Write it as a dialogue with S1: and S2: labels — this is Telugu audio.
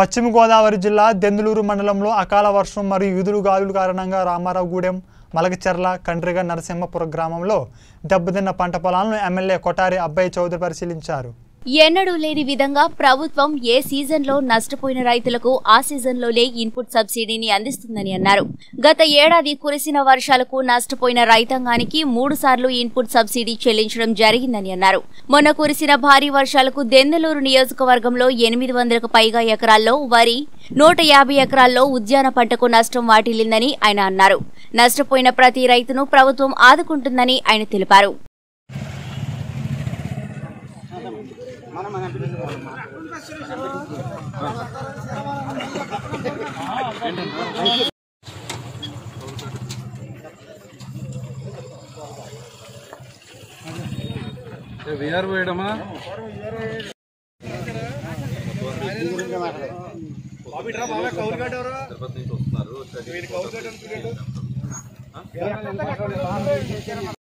S1: పశ్చిమ గోదావరి జిల్లా దెందులూరు మండలంలో అకాల వర్షం మరియు ఈదురు గాలుల కారణంగా రామారావుగూడెం మలకచెర్ల కండ్రిగ నరసింహపురం గ్రామంలో దెబ్బతిన్న పంట పొలాలను ఎమ్మెల్యే కొటారి అబ్బాయి చౌదరి పరిశీలించారు
S2: ఎన్నడూ లేని విధంగా ప్రభుత్వం ఏ సీజన్లో నష్టపోయిన రైతులకు ఆ సీజన్లోనే ఇన్పుట్ సబ్సిడీని అందిస్తుందని అన్నారు గత ఏడాది కురిసిన వర్షాలకు నష్టపోయిన రైతాంగానికి మూడు సార్లు ఇన్పుట్ సబ్సిడీ చెల్లించడం జరిగిందని అన్నారు మొన్న కురిసిన భారీ వర్షాలకు దెందలూరు నియోజకవర్గంలో ఎనిమిది వందలకు పైగా ఎకరాల్లో వరి నూట యాభై ఎకరాల్లో ఉద్యాన పంటకు నష్టం వాటిల్లిందని ఆయన అన్నారు నష్టపోయిన ప్రతి రైతును ప్రభుత్వం ఆదుకుంటుందని ఆయన తెలిపారు
S3: విఆర్ పోయడమా తిరుపతి నుంచి వస్తున్నారు